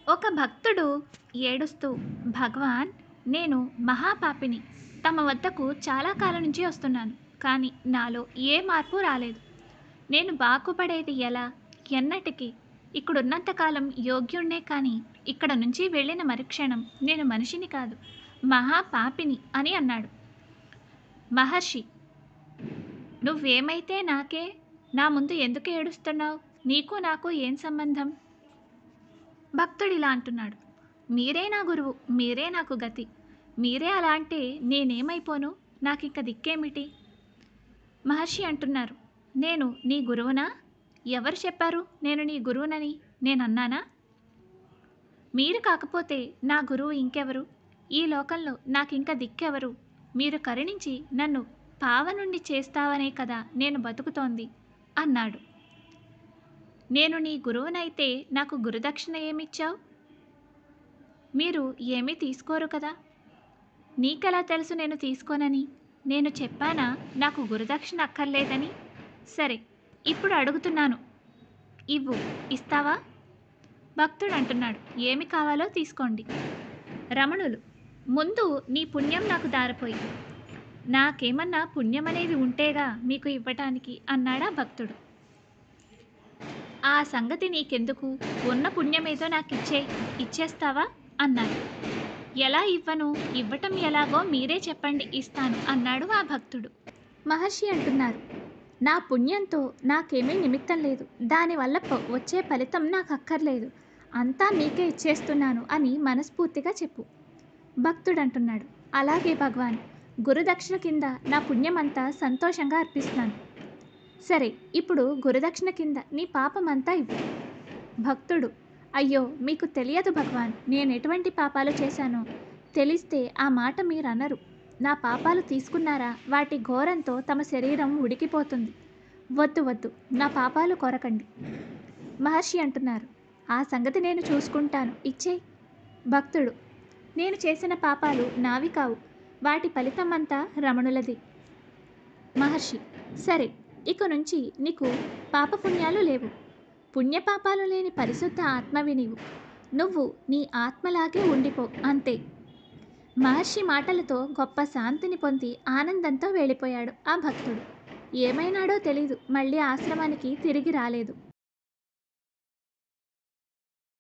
ఒక భక్తుడు ఏడుస్తూ భగవాన్ నేను మహాపాపిని తమ వద్దకు చాలా కాలం నుంచి వస్తున్నాను కానీ నాలో ఏ మార్పు రాలేదు నేను బాగుపడేది ఎలా ఎన్నటికి ఇక్కడున్నంతకాలం యోగ్యుణ్ణే కానీ ఇక్కడ నుంచి వెళ్ళిన మరుక్షణం నేను మనిషిని కాదు మహాపాపిని అని అన్నాడు మహర్షి నువ్వేమైతే నాకే నా ముందు ఎందుకు ఏడుస్తున్నావు నీకు నాకు ఏం సంబంధం భక్తుడు ఇలా అంటున్నాడు మీరే నా గురువు మీరే నాకు గతి మీరే అలా అంటే నేనేమైపోను నాకు ఇంక దిక్కేమిటి మహర్షి అంటున్నారు నేను నీ గురువునా ఎవరు చెప్పారు నేను నీ గురువునని నేను అన్నానా మీరు కాకపోతే నా గురువు ఇంకెవరు ఈ లోకంలో నాకింక దిక్కెవరు మీరు కరుణించి నన్ను పావనుండి చేస్తావనే కదా నేను బతుకుతోంది అన్నాడు నేను నీ గురువునైతే నాకు గురుదక్షిణ ఏమిచ్చావు మీరు ఏమీ తీసుకోరు కదా నీకెలా తెలుసు నేను తీసుకోనని నేను చెప్పానా నాకు గురుదక్షిణ అక్కర్లేదని సరే ఇప్పుడు అడుగుతున్నాను ఇవ్వు ఇస్తావా భక్తుడు అంటున్నాడు ఏమి కావాలో తీసుకోండి రమణులు ముందు నీ పుణ్యం నాకు దారిపోయి నాకేమన్నా పుణ్యం అనేది ఉంటేగా మీకు ఇవ్వటానికి అన్నాడా భక్తుడు ఆ సంగతి నీకెందుకు ఉన్న పుణ్యమేదో నాకు ఇచ్చే ఇచ్చేస్తావా అన్నాడు ఎలా ఇవ్వను ఇవ్వటం ఎలాగో మీరే చెప్పండి ఇస్తాను అన్నాడు ఆ భక్తుడు మహర్షి అంటున్నారు నా పుణ్యంతో నాకేమీ నిమిత్తం లేదు దానివల్ల ప- వచ్చే ఫలితం నాకు అక్కర్లేదు అంతా మీకే ఇచ్చేస్తున్నాను అని మనస్ఫూర్తిగా చెప్పు భక్తుడు అంటున్నాడు అలాగే భగవాన్ గురుదక్షిణ కింద నా పుణ్యమంతా సంతోషంగా అర్పిస్తున్నాను సరే ఇప్పుడు గురుదక్షిణ కింద నీ పాపమంతా ఇవ్వు భక్తుడు అయ్యో మీకు తెలియదు భగవాన్ నేను ఎటువంటి పాపాలు చేశానో తెలిస్తే ఆ మాట మీరు అనరు నా పాపాలు తీసుకున్నారా వాటి ఘోరంతో తమ శరీరం ఉడికిపోతుంది వద్దు వద్దు నా పాపాలు కొరకండి మహర్షి అంటున్నారు ఆ సంగతి నేను చూసుకుంటాను ఇచ్చే భక్తుడు నేను చేసిన పాపాలు నావి కావు వాటి ఫలితం అంతా రమణులది మహర్షి సరే ఇక నుంచి నీకు పాపపుణ్యాలు లేవు పుణ్యపాపాలు లేని పరిశుద్ధ ఆత్మవి నీవు నువ్వు నీ ఆత్మలాగే ఉండిపో అంతే మహర్షి మాటలతో గొప్ప శాంతిని పొంది ఆనందంతో వెళ్ళిపోయాడు ఆ భక్తుడు ఏమైనాడో తెలీదు మళ్ళీ ఆశ్రమానికి తిరిగి రాలేదు